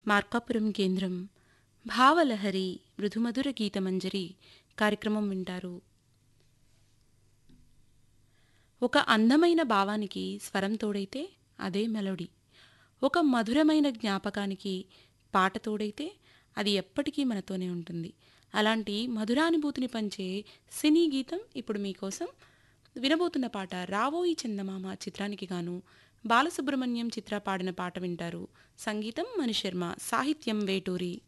మార్కాపురం కేంద్రం భావలహరి మృదుమధుర గీతమంజరి కార్యక్రమం వింటారు ఒక అందమైన భావానికి స్వరం తోడైతే అదే మెలోడీ ఒక మధురమైన జ్ఞాపకానికి పాట తోడైతే అది ఎప్పటికీ మనతోనే ఉంటుంది అలాంటి మధురానుభూతిని పంచే సినీ గీతం ఇప్పుడు మీకోసం వినబోతున్న పాట రావోయి చందమామ చిత్రానికి గాను బాలసుబ్రహ్మణ్యం చిత్ర పాడిన పాట వింటారు సంగీతం మణిశర్మ సాహిత్యం వేటూరి